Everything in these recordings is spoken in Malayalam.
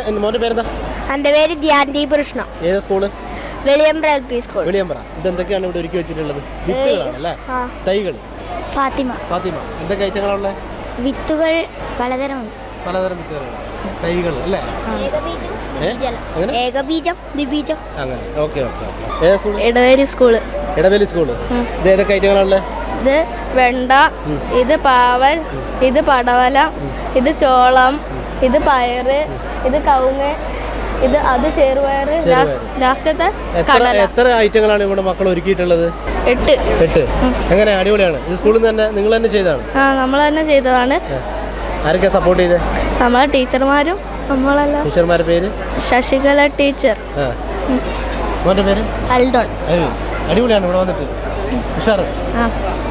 എന്ത് മോൻ്റെ പേരെന്താ എൻ്റെ പേര് ധ്യാൻദീപ് കൃഷ്ണ ഏതാ school Veliyambra L P school Veliyambra ഇതെന്തൊക്കെയാണ് ഇവിടെ ഒരുക്കി വെച്ചിട്ടുള്ളത് വിത്തുകളാണ് അല്ലേ ആ. തൈകൾ ഫാത്തിമ ഫാത്തിമ എന്തൊക്കെ ഐറ്റങ്ങളാണുള്ളത് വിത്തുകൾ പലതരമുണ്ട് പലതരം വിത്തുകളാണ് തൈകൾ അല്ലേ ഏ? അങ്ങനെ ഏകബീജം ദ്വിബീജം അങ്ങനെ ഓക്കെ ഓക്കെ ഓക്കെ ഏതാ school Idaveri school Idaveli school ഇത് ഏതൊക്കെ ഐറ്റങ്ങളാണുള്ളത് ഇത് വെണ്ട ഇത് പാവൽ ഇത് പടവല ഇത് ചോളം ഇത് പയറ് ഇത് കവുങ്ങ് ഇത് അത് ചെറുപയറ് ലാസ്റ്റത്തെ എത്ര കടല എത്ര ഐറ്റങ്ങളാണ് ഇവിടെ മക്കൾ ഒരുക്കിയിട്ടുള്ളത് എട്ട് എട്ട് എങ്ങനെ അടിപൊളിയാണ് ഇത് സ്കൂളിൽ നിന്ന് തന്നെ നിങ്ങൾ തന്നെ ചെയ്തതാണ് ആ നമ്മൾ തന്നെ ചെയ്തതാണ് ആരൊക്കെ സപ്പോർട്ട് ചെയ്തേ നമ്മളെ ടീച്ചർമാരും നമ്മളെല്ലാം ടീച്ചർമാരുടെ പേര് ശശികല ടീച്ചർ ആ മോൻ്റെ പേര് അൽഡോൺ അരുൺ അടിപൊളിയാണ് ഇവിടെ വന്നിട്ട് ഉഷാറ് ആ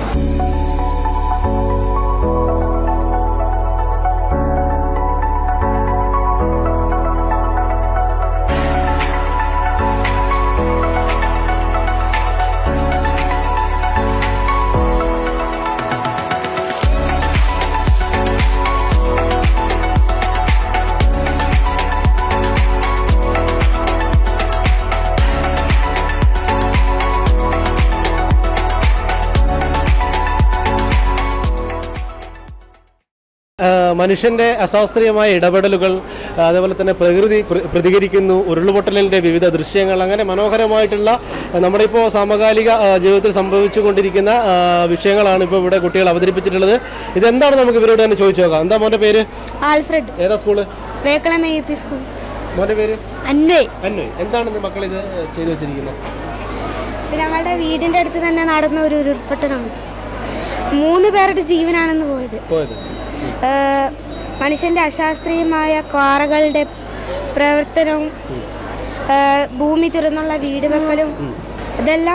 ആ, മനുഷ്യന്റെ അശാസ്ത്രീയമായ ഇടപെടലുകൾ ആ, അതേപോലെ തന്നെ പ്രകൃതി പ്ര- പ്രതികരിക്കുന്നു ഉരുളുപൊട്ടലിന്റെ വിവിധ ദൃശ്യങ്ങൾ അങ്ങനെ മനോഹരമായിട്ടുള്ള ആ, നമ്മുടെ ഇപ്പോൾ സമകാലിക ആ, ജീവിതത്തിൽ സംഭവിച്ചുകൊണ്ടിരിക്കുന്ന ആ, വിഷയങ്ങളാണ് ഇപ്പോൾ ഇവിടെ കുട്ടികൾ അവതരിപ്പിച്ചിട്ടുള്ളത് ഇതെന്താണ് നമുക്ക് ഇവരോട് തന്നെ ചോദിച്ചു നോക്കാം എന്താ മോന്റെ പേര് ആൽഫ്രഡ് ഏതാ school Vekkalam A P school മോന്റെ പേര് അന്വയ് അന്വയ് എന്താണ് മക്കൾ ഇത് ചെയ്തു വെച്ചിരിക്കുന്നത് ഇത് ഞങ്ങളുടെ വീടിൻ്റെ അടുത്ത് തന്നെ നടന്ന ഒരു ഉരുൾപൊട്ടലാണ് മൂന്ന് പേരുടെ ജീവനാണെന്ന് പോയത് പോയത് ഏഹ് മനുഷ്യൻ്റെ അശാസ്ത്രീയമായ കാറുകളുടെ പ്രവർത്തനവും ഏഹ് ഭൂമി തുറന്നുള്ള വീട് വെക്കലും ഇതെല്ലാം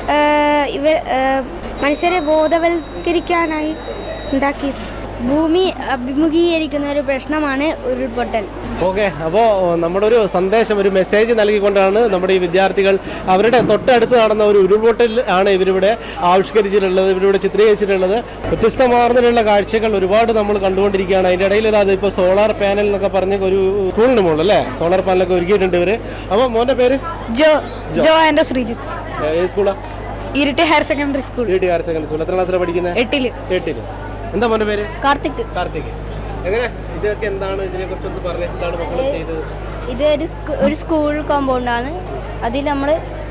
ഏഹ് ഇവ ഏഹ് മനുഷ്യരെ ബോധവൽക്കരിക്കാനായി ഉണ്ടാക്കിയത് ഭൂമി അഭിമുഖീകരിക്കുന്ന ഒരു പ്രശ്നമാണ് ഉരുൾപൊട്ടൽ ഓക്കെ അപ്പോൾ നമ്മുടെ ഒരു സന്ദേശം ഒരു മെസ്സേജ് നൽകിക്കൊണ്ടാണ് നമ്മുടെ ഈ വിദ്യാർത്ഥികൾ അവരുടെ തൊട്ടടുത്ത് നടന്ന ഒരു ഉരുൾപൊട്ടൽ ആണ് ഇവരിവിടെ ആവിഷ്കരിച്ചിട്ടുള്ളത് ഇവരിവിടെ ചിത്രീകരിച്ചിട്ടുള്ളത് വ്യത്യസ്തമാർന്നിട്ടുള്ള കാഴ്ചകൾ ഒരുപാട് നമ്മൾ കണ്ടുകൊണ്ടിരിക്കുകയാണ് അതിൻ്റെ ഇടയിൽ ഇതാ ഇപ്പോൾ സോളാർ പാനൽ എന്നൊക്കെ പറഞ്ഞ ഒരു സ്കൂളിന് മുകളിൽ അല്ലേ സോളാർ പാനലൊക്കെ ഒരുക്കിയിട്ടുണ്ട് ഇവർ അപ്പോൾ മോൻ്റെ പേര് ജോ ജോ ആൻഡ് ശ്രീജിത്ത് ഏ, ഏത് സ്കൂളാ Iritty higher secondary school T higher secondary school എത്ര ക്ലാസ്സിലാണ് പഠിക്കുന്നത് എട്ടില് എട്ടില് എന്താ മോൻ്റെ പേര് കാർത്തിക് കാർത്തിക് എങ്ങനെ ഇതൊക്കെ എന്താണ് ഇതിനെക്കുറിച്ചൊന്ന് പറഞ്ഞ് എന്താണ് മക്കൾ ചെയ്തത് ഇത് ഒരു സ്കൂ- ഒരു സ്കൂൾ കോമ്പൗണ്ടാണ് അതിൽ നമ്മൾ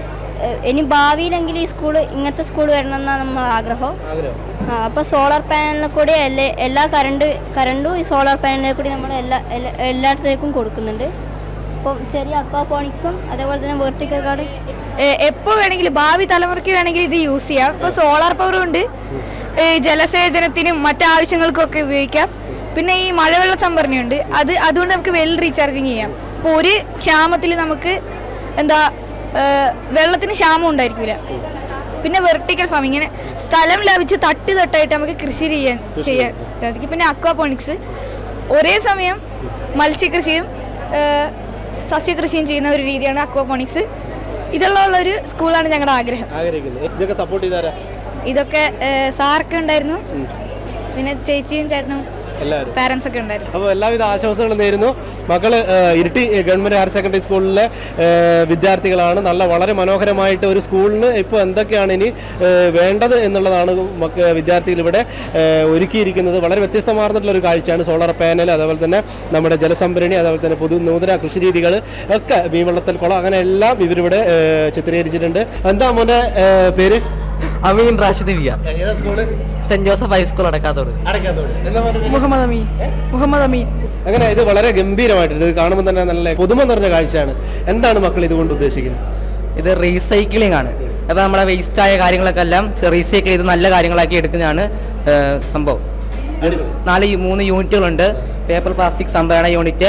ഇനി ഭാവിയിലെങ്കിലും ഈ സ്കൂൾ ഇങ്ങനത്തെ സ്കൂൾ വരണം എന്നാണ് നമ്മൾ ആഗ്രഹം ആഗ്രഹം ആ, അപ്പോൾ സോളാർ പാനലിൽ കൂടി എല്ലാ എല്ലാ കറണ്ട് കറണ്ടും ഈ സോളാർ പാനലിൽ കൂടി നമ്മൾ എല്ലാ എല്ലാ- എല്ലായിടത്തേക്കും കൊടുക്കുന്നുണ്ട് ഇപ്പം ചെറിയ അക്വാപോണിക്സും അതേപോലെ തന്നെ വെർട്ടിക്കൽ ഗാർഡ് എപ്പോൾ വേണമെങ്കിലും ഭാവി തലമുറയ്ക്ക് വേണമെങ്കിൽ ഇത് യൂസ് ചെയ്യാം ഇപ്പോൾ സോളാർ പവർ കൊണ്ട് ഏ, ജലസേചനത്തിനും മറ്റാവശ്യങ്ങൾക്കും ഒക്കെ ഉപയോഗിക്കാം പിന്നെ ഈ മഴവെള്ള സംഭരണിയുണ്ട് അത് അതുകൊണ്ട് നമുക്ക് വെൽ റീചാർജിങ് ചെയ്യാം അപ്പോൾ ഒരു ക്ഷാമത്തിൽ നമുക്ക് എന്താ ഏ, വെള്ളത്തിന് ക്ഷാമം ഉണ്ടായിരിക്കില്ല പിന്നെ വെർട്ടിക്കൽ ഫാമിംഗ് ഇങ്ങനെ സ്ഥലം ലഭിച്ച് തട്ട് തട്ടായിട്ട് നമുക്ക് കൃഷി ചെയ്യാൻ ചെയ്യാൻ സാധിക്കും പിന്നെ അക്വാപോണിക്സ് ഒരേ സമയം മത്സ്യകൃഷിയും ഏ, സസ്യകൃഷിയും ചെയ്യുന്ന ഒരു രീതിയാണ് അക്വാപോണിക്സ് ഇതുള്ള ഒരു സ്കൂളാണ് ഞങ്ങളുടെ ആഗ്രഹം ആഗ്രഹിക്കുന്നത് ഇതൊക്കെ സപ്പോർട്ട് ചെയ്താരാ ഇതൊക്കെ ഏഹ്, സാറൊക്കെ ഉണ്ടായിരുന്നു പിന്നെ ചേച്ചിയും ചേട്ടനും എല്ലാവരും പാരൻസ് ഒക്കെ ഉണ്ടായിരുന്നു അപ്പോൾ എല്ലാവിധ ആശംസകളും നേരുന്നു മക്കൾ ഇരിട്ടി ഗവൺമെൻറ് ഹയർ സെക്കൻഡറി സ്കൂളിലെ ഏ, വിദ്യാർത്ഥികളാണ് നല്ല വളരെ മനോഹരമായിട്ട് ഒരു സ്കൂളിന് ഇപ്പോൾ എന്തൊക്കെയാണ് ഇനി ഏ, വേണ്ടത് എന്നുള്ളതാണ് മക്ക വിദ്യാർത്ഥികൾ ഇവിടെ ഏ, ഒരുക്കിയിരിക്കുന്നത് വളരെ വ്യത്യസ്തമാർന്നിട്ടുള്ള ഒരു കാഴ്ചയാണ് സോളാർ പാനൽ അതേപോലെ തന്നെ നമ്മുടെ ജലസംഭരണി അതേപോലെ തന്നെ പുതു നൂതന കൃഷിരീതികൾ ഒക്കെ മീൻവെള്ളത്തിൽ കുളം അങ്ങനെ എല്ലാം ഇവരിവിടെ ഏ, ചിത്രീകരിച്ചിട്ടുണ്ട് എന്താ മോൻ്റെ ഏ, പേര് അമീൻ റാഷിദ് വിയ ഏതാ school saint Joseph high school Adakkathode Adakkathode എന്താ മോൻ്റെ പേര്? മുഹമ്മദ് അമീൻ മുഹമ്മദ് അമീൻ അങ്ങനെ ഇത് വളരെ ഗംഭീരമായിട്ടുണ്ട് ഇത് കാണുമ്പോൾ തന്നെ നല്ല പുതുമ നിറഞ്ഞ കാഴ്ചയാണ് എന്താണ് മക്കൾ ഇതുകൊണ്ട് ഉദ്ദേശിക്കുന്നത് ഇത് റീസൈക്ലിംഗ് ആണ് അപ്പോൾ നമ്മുടെ വേസ്റ്റ് ആയ കാര്യങ്ങളൊക്കെ എല്ലാം റീസൈക്കിൾ ചെയ്ത് നല്ല കാര്യങ്ങളാക്കി എടുക്കുന്നതാണ് ഏഹ്, സംഭവം ഇത് നാല് യു- മൂന്ന് യൂണിറ്റുകളുണ്ട് പേപ്പർ പ്ലാസ്റ്റിക് സംഭരണ യൂണിറ്റ്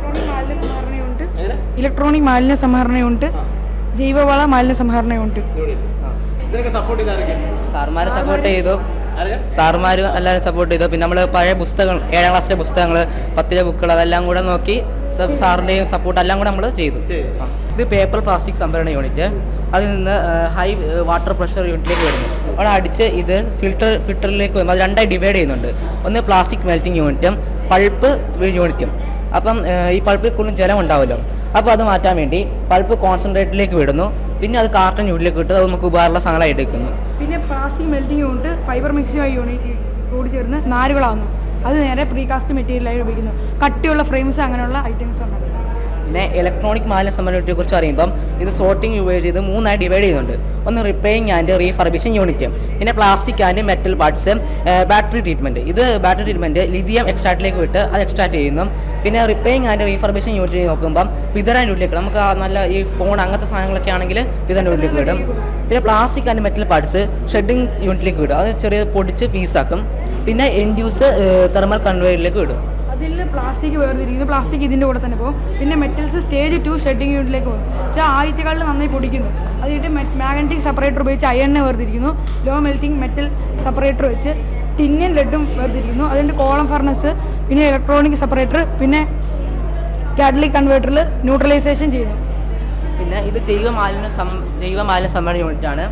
ഇലക്ട്രോണിക് മാലിന്യ സംഭരണ യൂണിറ്റ് ജൈവവള മാലിന്യ സംഭരണ യൂണിറ്റ് ഇതിനൊക്കെ സപ്പോർട്ട് ചെയ്താരൊക്കെ സാർമാരെ സപ്പോർട്ട് ചെയ്തു ആരെയാ? സാറുമാർ എല്ലാവരും സപ്പോർട്ട് ചെയ്തു പിന്നെ നമ്മൾ പഴയ പുസ്തകങ്ങൾ ഏഴാം ക്ലാസ്സിലെ പുസ്തകങ്ങൾ പത്തിലെ ബുക്കുകൾ അതെല്ലാം കൂടെ നോക്കി സ- സാറിൻ്റെയും സപ്പോർട്ട് എല്ലാം കൂടെ നമ്മൾ ചെയ്തു ചെയ്തു. ആ. ഇത് പേപ്പർ പ്ലാസ്റ്റിക് സംഭരണ യൂണിറ്റ് അതിൽ നിന്ന് ഹൈ വാട്ടർ പ്രഷർ യൂണിറ്റിലേക്ക് വരുന്നു അവിടെ അടിച്ച് ഇത് ഫിൽട്ടർ ഫിൽറ്ററിലേക്ക് വരുമ്പോൾ അത് രണ്ടായി ഡിവൈഡ് ചെയ്യുന്നുണ്ട് ഒന്ന് പ്ലാസ്റ്റിക് മെൽറ്റിംഗ് യൂണിറ്റും പൾപ്പ് യൂണിറ്റും അപ്പം ഏഹ്, ഈ പൾപ്പിൽ കൂടുതലും ജലം ഉണ്ടാവുമല്ലോ അപ്പോൾ അത് മാറ്റാൻ വേണ്ടി പൾപ്പ് കോൺസെൻട്രേറ്റിലേക്ക് വിടുന്നു പിന്നെ അത് കാർട്ടൺ യൂണിലേക്ക് ഇട്ട് അത് നമുക്ക് ഉപകാരമുള്ള സാധനങ്ങളായി എടുക്കുന്നു പിന്നെ plastic melting unit fibre mixing unit കൂടി ചേർന്ന് നാരുകളാകുന്നു അത് നേരെ പ്രീകാസ്റ്റ് മെറ്റീരിയലായി ഉപയോഗിക്കുന്നു കട്ടിയുള്ള ഫ്രെയിംസ് അങ്ങനെയുള്ള ഐറ്റംസ് ഉണ്ടാക്കുന്നത് പിന്നെ ഇലക്ട്രോണിക് മാലിന്യ സംഭരണത്തെ കുറിച്ച് അറിയുമ്പം ഇത് സോർട്ടിംഗ് ഉപയോഗിച്ച് ചെയ്ത് മൂന്നായി ഡിവൈഡ് ചെയ്യുന്നുണ്ട് ഒന്ന് റിപ്പയറിംഗ് ആൻഡ് റീഫർബിഷിംഗ് യൂണിറ്റ് പിന്നെ plastic and metal parts battery treatment ഇത് ബാറ്ററി ട്രീറ്റ്മെൻറ്റ് ലിഥിയം എക്സ്ട്രാക്റ്റിലേക്ക് വിട്ട് അത് എക്സ്ട്രാക്ട് ചെയ്യുന്നു പിന്നെ റിപ്പയറിംഗ് ആൻഡ് റീഫർബിഷിംഗ് യൂണിറ്റ് നോക്കുമ്പം വിതരാൻ യൂണിറ്റിലേക്ക് നമുക്ക് ആ നല്ല ഈ ഫോൺ അങ്ങനത്തെ സാധനങ്ങളൊക്കെ ആണെങ്കിൽ വിതരാൻ യൂണിറ്റിലേക്ക് വിടും പിന്നെ plastic and metal parts shredding യൂണിറ്റിലേക്ക് വിടും അത് ചെറിയ പൊടിച്ച് പീസാക്കും പിന്നെ എൻഡ് യൂസ് തെർമൽ കൺവെയറിലേക്ക് വിടും അതിൽ പ്ലാസ്റ്റിക് വേർതിരിക്കുന്നു പ്ലാസ്റ്റിക് ഇതിൻ്റെ കൂടെ തന്നെ പോകും പിന്നെ മെറ്റൽസ് സ്റ്റേജ് ടു ഷെഡിങ് യൂണിറ്റിലേക്ക് പോകും വെച്ചാൽ ആദ്യത്തെക്കാളിൽ നന്നായി പൊടിക്കുന്നു അത് കഴിഞ്ഞിട്ട് മാഗ്നറ്റിക് സെപ്പറേറ്റർ ഉപയോഗിച്ച് അയണിനെ വേർതിരിക്കുന്നു ലോ മെൽറ്റിംഗ് മെറ്റൽ സെപ്പറേറ്റർ വെച്ച് ടിന്നും ലെഡും വേർതിരിക്കുന്നു അതുകൊണ്ട് കോളം ഫർണസ് പിന്നെ ഇലക്ട്രോണിക് സെപ്പറേറ്റർ പിന്നെ കാറ്റലിക് കൺവേർട്ടറിൽ ന്യൂട്രലൈസേഷൻ ചെയ്യുന്നു പിന്നെ ഇത് ജൈവ മാലിന്യ സം ജൈവ മാലിന്യ സംഭരണ യൂണിറ്റ് ആണ്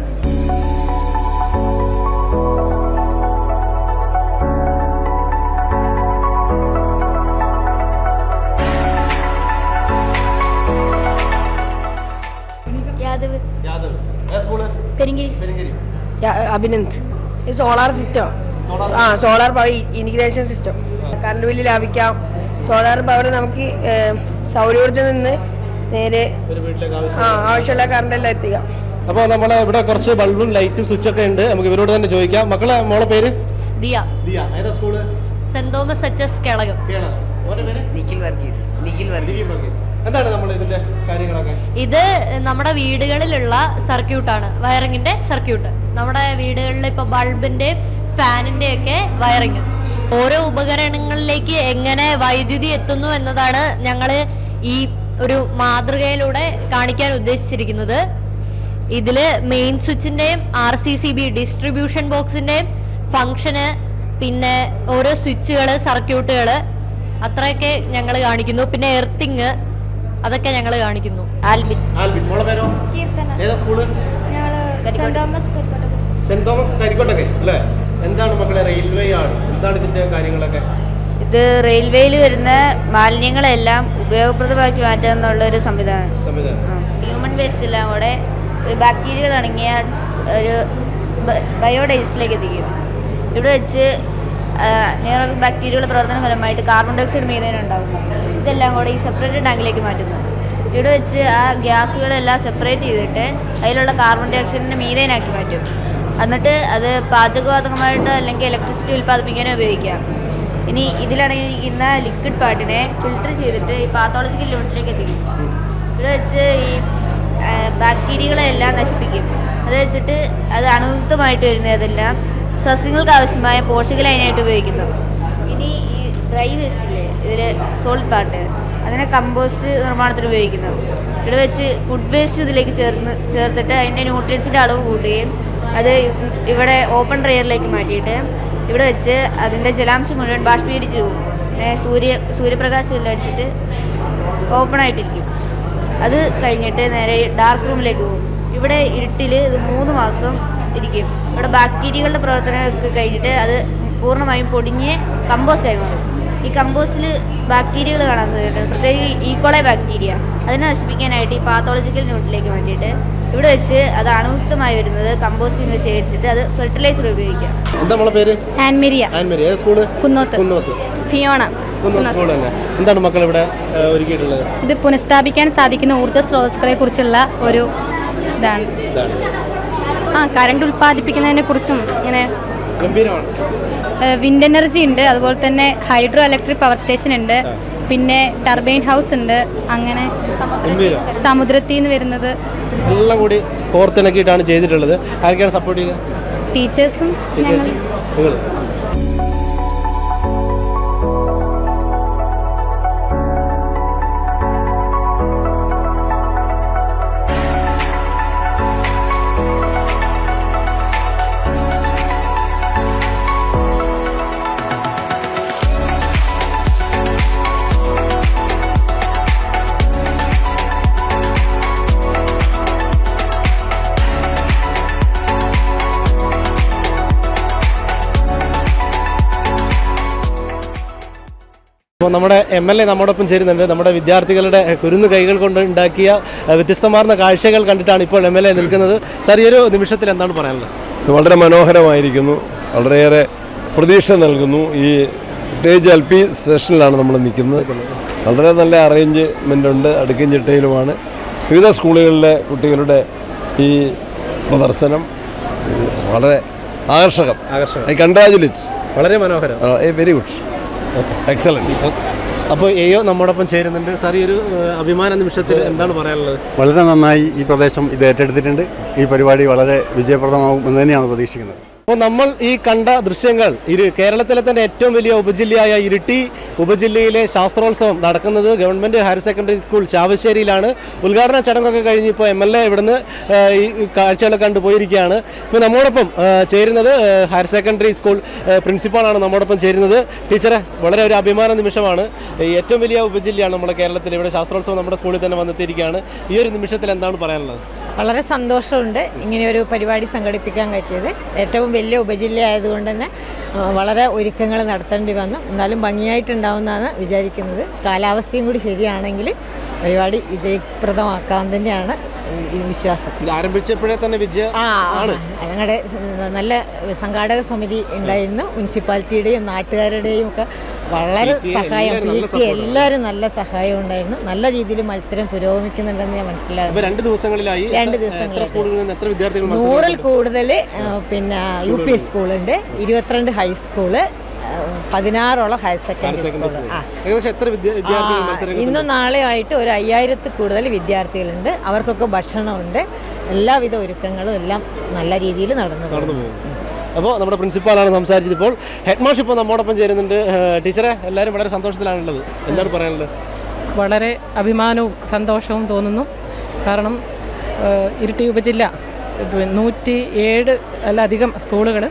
യാദവ് യാദവ് ഏ സ്കൂള് പെരിങ്കിരി പെരിങ്കരി അഭിനന്ദ് ഇത് സോളാർ സിസ്റ്റം ആ solar power integration system current bill ലാഭിക്കാം സോളാർ പവർ നമുക്ക് ഏഹ്, സൗരോർജ്ജം നിന്ന് നേരെ ഒരു വീട്ടിലേക്ക് ആവശ്യം ആ ആവശ്യമുള്ള കറണ്ട് എല്ലാം എത്തിക്കാം അപ്പോൾ നമ്മളെ ഇവിടെ കുറച്ച് ബൾബും ലൈറ്റും സ്വിച്ചൊക്കെ ഉണ്ട് നമുക്ക് ഇവരോട് തന്നെ ചോദിക്കാം മക്കളെ മോളെ പേര് ദിയ ദിയ ഏതാ school saint Thomas H S Kelakam കേള ഓന്റെ പേര് നിഖിൽ വർഗീസ് നിഖിൽ ദിലീപ് വർഗീസ് എന്താണ് നമ്മൾ ഇതിന്റെ കാര്യങ്ങളൊക്കെ ഇത് നമ്മുടെ വീടുകളിലുള്ള സർക്യൂട്ടാണ് വയറിങ്ങിന്റെ സർക്യൂട്ട് നമ്മുടെ വീടുകളിൽ ഇപ്പൊ ബൾബിന്റെയും ഫാനിന്റെയും ഒക്കെ വയറിങ് ഓരോ ഉപകരണങ്ങളിലേക്ക് എങ്ങനെ വൈദ്യുതി എത്തുന്നു എന്നതാണ് ഞങ്ങൾ ഈ ഒരു മാതൃകയിലൂടെ കാണിക്കാൻ ഉദ്ദേശിച്ചിരിക്കുന്നത് ഇതില് മെയിൻ സ്വിച്ചിന്റെയും R C C B distribution ബോക്സിന്റെയും ഫങ്ഷന് പിന്നെ ഓരോ സ്വിച്ചുകൾ സർക്യൂട്ടുകൾ അത്രയൊക്കെ ഞങ്ങൾ കാണിക്കുന്നു പിന്നെ എർത്തിങ് അതൊക്കെ ഞങ്ങൾ കാണിക്കുന്നു ആൽബിൻ ആൽബിൻ മോളെ പേരോ കീർത്തന ഏതാ സ്കൂള് ഞങ്ങൾ saint Thomas Karikkotta saint Thomas കരിക്കോട്ടൊക്കെ അല്ലേ എന്താണ് മക്കളെ റെയിൽവേ ആണ് എന്താണ് ഇതിന്റെ കാര്യങ്ങളൊക്കെ ഇത് റെയിൽവേയിൽ വരുന്ന മാലിന്യങ്ങളെല്ലാം ഉപയോഗപ്രദമാക്കി മാറ്റുക എന്നുള്ള ഒരു സംവിധാനം സംവിധാനം ഹ്യൂമൻ വേസ്റ്റ് എല്ലാം കൂടെ ഒരു ബാക്ടീരിയകൾ അടങ്ങിയ ഒരു ബയോഡൈസിലേക്ക് എത്തിക്കും ഇവിടെ വെച്ച് ന്യൂറോബിക് ബാക്ടീരിയകളുടെ പ്രവർത്തന ഫലമായിട്ട് കാർബൺ ഡയോക്സൈഡ് മീതേന ഉണ്ടാകുന്നു ഇതെല്ലാം കൂടെ ഈ സെപ്പറേറ്റ് ടാങ്കിലേക്ക് മാറ്റുന്നു ഇവിടെ വെച്ച് ആ ഗ്യാസുകളെല്ലാം സെപ്പറേറ്റ് ചെയ്തിട്ട് അതിലുള്ള കാർബൺ ഡയോക്സൈഡിൻ്റെ മീതേനാക്കി മാറ്റും എന്നിട്ട് അത് പാചകവാതകമായിട്ട് അല്ലെങ്കിൽ ഇലക്ട്രിസിറ്റി ഉൽപ്പാദിപ്പിക്കാനോ ഉപയോഗിക്കാം ഇനി ഇതിലടങ്ങിയിരിക്കുന്ന ലിക്വിഡ് പാർട്ടിനെ ഫിൽട്ടർ ചെയ്തിട്ട് ഈ പാത്തോളജിക്കൽ യൂണിറ്റിലേക്ക് എത്തിക്കും ഇവിടെ വെച്ച് ഈ ആ, ബാക്ടീരിയകളെല്ലാം നശിപ്പിക്കും അത് വെച്ചിട്ട് അത് അണുയുക്തമായിട്ട് വരുന്നതെല്ലാം സസ്യങ്ങൾക്ക് ആവശ്യമായ പോഷകലൈനായിട്ട് ഉപയോഗിക്കുന്നു ഇനി ഈ ഡ്രൈ വേസ്റ്റില്ലേ ഇതിൽ സോളിഡ് പാർട്ട് അതിനെ കമ്പോസ്റ്റ് നിർമ്മാണത്തിന് ഉപയോഗിക്കുന്നു ഇവിടെ വെച്ച് ഫുഡ് വേസ്റ്റ് ഇതിലേക്ക് ചേർന്ന് ചേർത്തിട്ട് അതിൻ്റെ ന്യൂട്രിയൻസിൻ്റെ അളവ് കൂട്ടുകയും അത് ഇവിടെ ഓപ്പൺ ഡ്രയറിലേക്ക് മാറ്റിയിട്ട് ഇവിടെ വെച്ച് അതിൻ്റെ ജലാംശം മുഴുവൻ ബാഷ്പീകരിച്ച് പോകും പിന്നെ സൂര്യ സൂര്യപ്രകാശം അടിച്ചിട്ട് ഓപ്പൺ ആയിട്ടിരിക്കും അത് കഴിഞ്ഞിട്ട് നേരെ ഡാർക്ക് റൂമിലേക്ക് പോകും ഇവിടെ ഇരുട്ടിൽ ഇത് മൂന്ന് മാസം ഇരിക്കും ഇവിടെ ബാക്ടീരിയകളുടെ പ്രവർത്തനമൊക്കെ കഴിഞ്ഞിട്ട് അത് പൂർണ്ണമായും പൊടിഞ്ഞ് കമ്പോസ്റ്റ് ആയി മാറും ഈ കമ്പോസ്റ്റിൽ ബാക്ടീരിയകൾ കാണാൻ സാധ്യതയുണ്ട് പ്രത്യേകിച്ച് ഈക്കോളെ ബാക്ടീരിയ അതിനെ നശിപ്പിക്കാനായിട്ട് ഈ പാത്തോളജിക്കൽ ന്യൂട്ടിലേക്ക് മാറ്റിയിട്ട് ഇവിടെ വെച്ച് അത് അണുയുക്തമായി വരുന്നത് കമ്പോസ്റ്റിംഗ് ശേഖരിച്ചിട്ട് അത് ഫെർട്ടിലൈസർ ഉപയോഗിക്കാം എന്താ നമ്മളെ പേര് ആൻമേരിയ ആൻമരി ഏത് school Kunnoth Kunnoth Fiona Kunnoth school തന്നെ എന്താണ് മക്കൾ ഇവിടെ ഏഹ്, ഒരുക്കിയിട്ടുള്ളത് ഇത് പുനഃസ്ഥാപിക്കാൻ സാധിക്കുന്ന ഊർജ്ജ സ്രോതസ്സുകളെ കുറിച്ചുള്ള ഒരു ഇതാണ് ഇതാണ് ആ കറണ്ട് ഉൽപ്പാദിപ്പിക്കുന്നതിനെ കുറിച്ചും ഇങ്ങനെ ഗംഭീരമാണ് വിൻഡ് എനർജി ഉണ്ട് അതുപോലെ തന്നെ ഹൈഡ്രോ ഇലക്ട്രിക് പവർ സ്റ്റേഷൻ ഉണ്ട് പിന്നെ ടർബൈൻ ഹൗസ് ഉണ്ട് അങ്ങനെ ഗംഭീരം സമുദ്രത്തിൽ നിന്ന് വരുന്നത് എല്ലാം കൂടി കോർത്തിണക്കിയിട്ടാണ് ചെയ്തിട്ടുള്ളത് ആരൊക്കെയാണ് സപ്പോർട്ട് ചെയ്തത് ടീച്ചേഴ്സും ടീച്ചേഴ്സ് നിങ്ങൾ അപ്പോൾ നമ്മുടെ എം എൽ എ നമ്മോടൊപ്പം ചേരുന്നുണ്ട് നമ്മുടെ വിദ്യാർത്ഥികളുടെ കുരുന്നു കൈകൾ കൊണ്ട് ഉണ്ടാക്കിയ ഏഹ്, വ്യത്യസ്തമാർന്ന കാഴ്ചകൾ കണ്ടിട്ടാണ് ഇപ്പോൾ എം എൽ എ നിൽക്കുന്നത് സാർ ഈ ഒരു നിമിഷത്തിൽ എന്താണ് പറയാനുള്ളത് ഇത് വളരെ മനോഹരമായിരിക്കുന്നു വളരെയേറെ പ്രതീക്ഷ നൽകുന്നു ഈ പ്രത്യേകിച്ച് എൽ പി സെഷനിലാണ് നമ്മൾ നിൽക്കുന്നത് വളരെ നല്ല അറേഞ്ച്മെൻ്റ് ഉണ്ട് അടുക്കും ചിട്ടയിലുമാണ് വിവിധ സ്കൂളുകളിലെ കുട്ടികളുടെ ഈ പ്രദർശനം വളരെ ആകർഷകം ആകർഷകം ഐ കൺഗ്രാജുലേറ്റ് വളരെ മനോഹരം വെരി ഗുഡ് എക്സലൻറ്റ് അപ്പോൾ എയോ നമ്മോടൊപ്പം ചേരുന്നുണ്ട് സാർ ഈ ഒരു ഏഹ്, അഭിമാന നിമിഷത്തിൽ എന്താണ് പറയാനുള്ളത് വളരെ നന്നായി ഈ പ്രദേശം ഇത് ഏറ്റെടുത്തിട്ടുണ്ട് ഈ പരിപാടി വളരെ വിജയപ്രദമാകും എന്ന് തന്നെയാണ് പ്രതീക്ഷിക്കുന്നത് അപ്പോൾ നമ്മൾ ഈ കണ്ട ദൃശ്യങ്ങൾ ഇരു കേരളത്തിലെ തന്നെ ഏറ്റവും വലിയ ഉപജില്ലയായ ഇരിട്ടി ഉപജില്ലയിലെ ശാസ്ത്രോത്സവം നടക്കുന്നത് ഗവൺമെൻറ് ഹയർ സെക്കൻഡറി സ്കൂൾ ചാവശ്ശേരിയിലാണ് ഉദ്ഘാടന ചടങ്ങൊക്കെ കഴിഞ്ഞ് ഇപ്പോൾ എം എൽ എ ഇവിടുന്ന് ആ, ഈ കാഴ്ചകൾ കണ്ടു പോയിരിക്കുകയാണ് ഇപ്പോൾ നമ്മോടൊപ്പം ആ, ചേരുന്നത് ആ, ഹയർ സെക്കൻഡറി സ്കൂൾ ആ, പ്രിൻസിപ്പാളാണ് നമ്മോടൊപ്പം ചേരുന്നത് ടീച്ചറെ വളരെ ഒരു അഭിമാന നിമിഷമാണ് ഈ ഏറ്റവും വലിയ ഉപജില്ലയാണ് നമ്മുടെ കേരളത്തിൽ ഇവിടെ ശാസ്ത്രോത്സവം നമ്മുടെ സ്കൂളിൽ തന്നെ വന്നെത്തിയിരിക്കുകയാണ് ഈ ഒരു നിമിഷത്തിൽ എന്താണ് പറയാനുള്ളത് വളരെ സന്തോഷമുണ്ട് ഇങ്ങനെ ഒരു പരിപാടി സംഘടിപ്പിക്കാൻ പറ്റിയത് ഏറ്റവും വലിയ ഉപജില്ല ആയതുകൊണ്ട് തന്നെ ആ, വളരെ ഒരുക്കങ്ങൾ നടത്തേണ്ടി വന്നു എന്നാലും ഭംഗിയായിട്ടുണ്ടാവുമെന്നാണ് വിചാരിക്കുന്നത് കാലാവസ്ഥയും കൂടി ശരിയാണെങ്കിൽ പരിപാടി വിജയപ്രദമാക്കാൻ തന്നെയാണ് ഈ- ഈ വിശ്വാസം ഇത് ആരംഭിച്ചപ്പോഴേ തന്നെ വിജയ ആ ഞങ്ങളുടെ നല്ല സംഘാടക സമിതി ഉണ്ടായിരുന്നു മുനിസിപ്പാലിറ്റിയുടെയും നാട്ടുകാരുടെയും ഒക്കെ വളരെ PTA സഹായം എല്ലാവരും നല്ല പി ടി support എല്ലാവരും നല്ല സഹായം ഉണ്ടായിരുന്നു നല്ല രീതിയിൽ മത്സരം പുരോഗമിക്കുന്നുണ്ടെന്ന് ഞാൻ അപ്പോൾ മനസ്സിലാകുന്നു രണ്ട് ദിവസങ്ങളിലായി രണ്ട് എത്ര- ദിവസങ്ങളിലായി. എത്ര സ്കൂളുകളിൽ നിന്ന് എത്ര വിദ്യാർത്ഥികൾ നൂറിൽ മത്സരിക്കുന്നുണ്ട്? കൂടുതൽ പിന്നെ യു പി സ്കൂളുണ്ട് ഇരുപത്തിരണ്ട് ഹൈസ്കൂള് ആ, പതിനാറോളം higher higher secondary secondary school school. ആ ഏകദേശം എത്ര വിദ്യ- വിദ്യാർത്ഥികൾ ആ, മത്സരരംഗത്തുണ്ട്? ഇന്നും നാളെയായിട്ട് ഒരു അയ്യായിരത്തിൽ കൂടുതൽ വിദ്യാർത്ഥികളുണ്ട് അവർക്കൊക്കെ ഭക്ഷണമുണ്ട് എല്ലാവിധ ഒരുക്കങ്ങളും എല്ലാം നല്ല രീതിയിൽ നടന്നു നടന്നു പോകുന്നു പോകുന്നു അപ്പോൾ നമ്മുടെ പ്രിൻസിപ്പാളാണ് സംസാരിച്ചത് ഇപ്പോൾ ഹെഡ് മാഷ് ഇപ്പോൾ നമ്മോടൊപ്പം ചേരുന്നുണ്ട് ഏഹ് ടീച്ചറെ എല്ലാവരും വളരെ സന്തോഷത്തിലാണുള്ളത് എന്താണ് പറയാനുള്ളത് വളരെ അഭിമാനവും സന്തോഷവും തോന്നുന്നു കാരണം ഏഹ്, ഇരിട്ടി ഉപജില്ല പിന്നെ നൂറ്റി ഏഴ് അല്ലധികം സ്കൂളുകൾ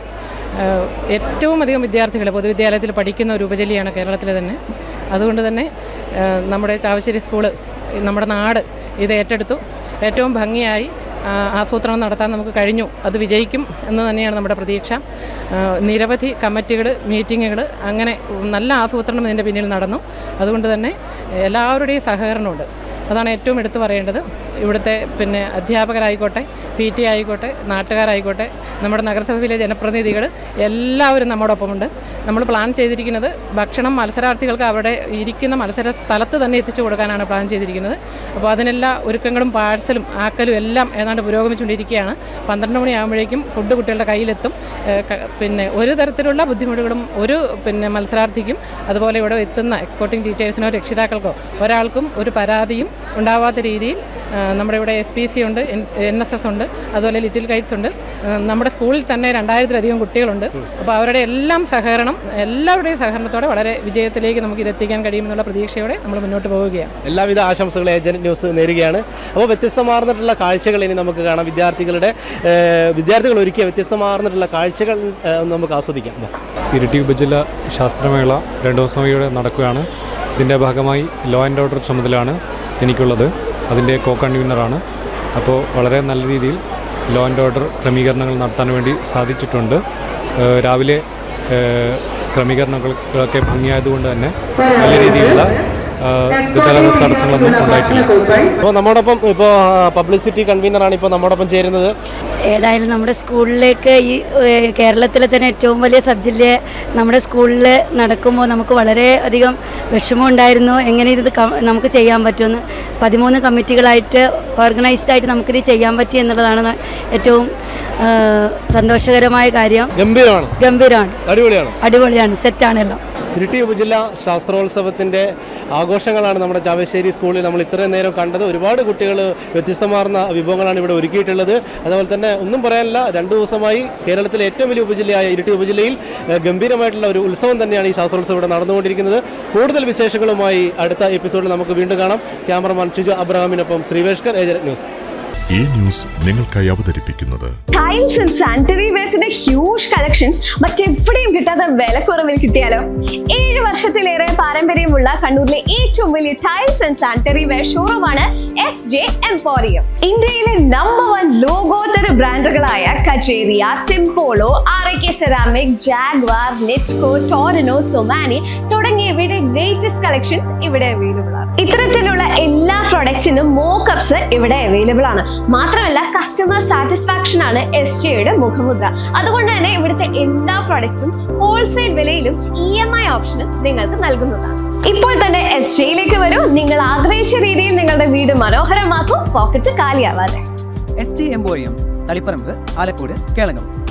ഏറ്റവും അധികം വിദ്യാർത്ഥികൾ പൊതുവിദ്യാലയത്തിൽ പഠിക്കുന്ന ഒരു ഉപജില്ലയാണ് കേരളത്തിലെ തന്നെ അതുകൊണ്ട് തന്നെ ഏഹ്, നമ്മുടെ ചാവശ്ശേരി സ്കൂള് നമ്മുടെ നാട് ഇത് ഏറ്റെടുത്തു ഏറ്റവും ഭംഗിയായി ആ, ആസൂത്രണം നടത്താൻ നമുക്ക് കഴിഞ്ഞു അത് വിജയിക്കും എന്ന് തന്നെയാണ് നമ്മുടെ പ്രതീക്ഷ ആ, നിരവധി കമ്മിറ്റികൾ മീറ്റിങ്ങുകൾ അങ്ങനെ നല്ല ആസൂത്രണം ഇതിൻ്റെ പിന്നിൽ നടന്നു അതുകൊണ്ട് തന്നെ എല്ലാവരുടെയും സഹകരണമുണ്ട് അതാണ് ഏറ്റവും എടുത്തു പറയേണ്ടത് ഇവിടുത്തെ പിന്നെ അധ്യാപകരായിക്കോട്ടെ പി ടി ആയിക്കോട്ടെ നാട്ടുകാരായിക്കോട്ടെ നമ്മുടെ നഗരസഭയിലെ ജനപ്രതിനിധികൾ എല്ലാവരും നമ്മോടൊപ്പമുണ്ട് നമ്മൾ പ്ലാൻ ചെയ്തിരിക്കുന്നത് ഭക്ഷണം മത്സരാർത്ഥികൾക്ക് അവിടെ ഇരിക്കുന്ന മത്സര സ്ഥലത്ത് തന്നെ എത്തിച്ചു കൊടുക്കാനാണ് പ്ലാൻ ചെയ്തിരിക്കുന്നത് അപ്പോൾ അതിനെല്ലാ ഒരുക്കങ്ങളും പാഴ്സലും ആക്കലും എല്ലാം ഏതാണ്ട് പുരോഗമിച്ചുകൊണ്ടിരിക്കുകയാണ് പന്ത്രണ്ട് മണിയാകുമ്പോഴേക്കും ഫുഡ് കുട്ടികളുടെ കയ്യിലെത്തും ഏഹ് ക- പിന്നെ ഒരു തരത്തിലുള്ള ബുദ്ധിമുട്ടുകളും ഒരു പിന്നെ മത്സരാർത്ഥിക്കും അതുപോലെ ഇവിടെ എത്തുന്ന എക്സ്പോർട്ടിംഗ് ടീച്ചേഴ്സിനോ രക്ഷിതാക്കൾക്കോ ഒരാൾക്കും ഒരു പരാതിയും ഉണ്ടാവാത്ത രീതിയിൽ ആ, നമ്മുടെ ഇവിടെ എസ് പി സി ഉണ്ട് എൻ എസ് എസ് ഉണ്ട് അതുപോലെ ലിറ്റിൽ കൈറ്റ്സ് ഉണ്ട് ആ, നമ്മുടെ സ്കൂളിൽ തന്നെ രണ്ടായിരത്തിലധികം കുട്ടികളുണ്ട് അപ്പോൾ അവരുടെ എല്ലാം സഹകരണം എല്ലാവരുടെയും സഹകരണത്തോടെ വളരെ വിജയത്തിലേക്ക് നമുക്ക് ഇത് എത്തിക്കാൻ കഴിയുമെന്നുള്ള പ്രതീക്ഷയോടെ നമ്മൾ മുന്നോട്ട് പോവുകയാണ് എല്ലാവിധ ആശംസകളും ഏജന്റ് ന്യൂസ് നേരുകയാണ് അപ്പോൾ വ്യത്യസ്തമാർന്നിട്ടുള്ള കാഴ്ചകൾ ഇനി നമുക്ക് കാണാം വിദ്യാർത്ഥികളുടെ ഏഹ് വിദ്യാർത്ഥികൾ ഒരുക്കിയ വ്യത്യസ്തമാർന്നിട്ടുള്ള കാഴ്ചകൾ ഏഹ് നമുക്ക് ആസ്വദിക്കാം വാ. ഇരിട്ടി ഉപജില്ല ശാസ്ത്രമേള രണ്ട് ദിവസം ഇവിടെ നടക്കുകയാണ് ഇതിൻ്റെ ഭാഗമായി ലോ ആൻഡ് ഓർഡർ ചുമതലയാണ് എനിക്കുള്ളത് അതിൻ്റെ കോ കൺവീനറാണ് അപ്പോൾ വളരെ നല്ല രീതിയിൽ ലോ ആൻഡ് ഓർഡർ ക്രമീകരണങ്ങൾ നടത്താൻ വേണ്ടി സാധിച്ചിട്ടുണ്ട് ഏഹ് രാവിലെ ഏഹ് ക്രമീകരണങ്ങളൊക്കെ ഭംഗിയായതുകൊണ്ട് തന്നെ നല്ല രീതിയിലുള്ള ഏഹ് ഗതാഗത തടസ്സങ്ങളൊന്നും ഉണ്ടായിട്ടില്ല അപ്പോൾ നമ്മോടൊപ്പം ഇപ്പോൾ പബ്ലിസിറ്റി കൺവീനറാണ് ഇപ്പോൾ നമ്മോടൊപ്പം ചേരുന്നത് ഏതായാലും നമ്മുടെ സ്കൂളിലേക്ക് ഈ ഏഹ്, കേരളത്തിലെ തന്നെ ഏറ്റവും വലിയ സബ് ജില്ല നമ്മുടെ സ്കൂളിൽ നടക്കുമ്പോൾ നമുക്ക് വളരെ അധികം വിഷമമുണ്ടായിരുന്നു എങ്ങനെ ഇത് ക- നമുക്ക് ചെയ്യാൻ പറ്റുമെന്ന് പതിമൂന്ന് കമ്മിറ്റികളായിട്ട് ഓർഗനൈസ്ഡ് ആയിട്ട് നമുക്കിത് ചെയ്യാൻ പറ്റി എന്നുള്ളതാണ് ന- ഏറ്റവും ഏഹ്, സന്തോഷകരമായ കാര്യം ഗംഭീരമാണ് ഗംഭീരമാണ് അടിപൊളിയാണ് അടിപൊളിയാണ് സെറ്റാണല്ലോ ഇരിട്ടി ഉപജില്ല ശാസ്ത്രോത്സവത്തിൻ്റെ ആഘോഷങ്ങളാണ് നമ്മുടെ ചാവശ്ശേരി സ്കൂളിൽ നമ്മൾ ഇത്രയും നേരം കണ്ടത് ഒരുപാട് കുട്ടികൾ വ്യത്യസ്തമാർന്ന വിഭവങ്ങളാണ് ഇവിടെ ഒരുക്കിയിട്ടുള്ളത് അതുപോലെ തന്നെ ഒന്നും പറയാനില്ല രണ്ട് ദിവസമായി കേരളത്തിലെ ഏറ്റവും വലിയ ഉപജില്ലയായ ഇരിട്ടി ഉപജില്ലയിൽ ഏഹ്, ഗംഭീരമായിട്ടുള്ള ഒരു ഉത്സവം തന്നെയാണ് ഈ ശാസ്ത്രോത്സവം ഇവിടെ നടന്നുകൊണ്ടിരിക്കുന്നത് കൂടുതൽ വിശേഷങ്ങളുമായി അടുത്ത എപ്പിസോഡിൽ നമുക്ക് വീണ്ടും കാണാം ക്യാമറമാൻ ഷിജു അബ്രഹാമിനൊപ്പം ശ്രീവേഷ്കർ ഏജന്റ് ന്യൂസ് ഈ ന്യൂസ് നിങ്ങൾക്കായി അവതരിപ്പിക്കുന്നത് ടൈൽസ് ആൻഡ് സാനിറ്ററി വേസ്റ്റിന്റെ ഹ്യൂജ് കളക്ഷൻസ് മറ്റെവിടെയും കിട്ടാത്ത വിലക്കുറവിൽ കിട്ടിയാലോ ഏഴ് വർഷത്തിലേറെ പാരമ്പര്യമുള്ള കണ്ണൂരിലെ ഏറ്റവും വലിയ ടൈൽസ് ആൻഡ് സാനിറ്ററി വെയർ ഷോറൂമാണ് എസ് ജെ എംപോറിയം ഇന്ത്യയിലെ നമ്പർ വൺ ലോകോത്തര ബ്രാൻഡുകളായ Kajaria Simpolo R A K ceramic Jaquar Nitco Torino Somany തുടങ്ങിയവയുടെ ലേറ്റസ്റ്റ് കളക്ഷൻസ് ഇവിടെ അവൈലബിൾ ആണ് ഇത്തരത്തിലുള്ള എല്ലാ പ്രൊഡക്ട്സിനും മോക്കപ്സ് ഇവിടെ അവൈലബിൾ ആണ് മാത്രമല്ല കസ്റ്റമർ സാറ്റിസ്ഫാക്ഷൻ ആണ് എസ് ജിയുടെ മുഖമുദ്ര അതുകൊണ്ട് തന്നെ ഇവിടുത്തെ എല്ലാ പ്രൊഡക്ട്സും ഹോൾസെയിൽ വിലയിലും ഇ എം ഐ ഓപ്ഷനും നിങ്ങൾക്ക് നൽകുന്നതാണ് ഇപ്പോൾ തന്നെ എസ് ജിയിലേക്ക് വരൂ നിങ്ങൾ ആഗ്രഹിച്ച രീതിയിൽ നിങ്ങളുടെ വീട് മനോഹരമാക്കൂ പോക്കറ്റ് കാലിയാവാതെ S T emporium Taliparamba Alakode Kelakam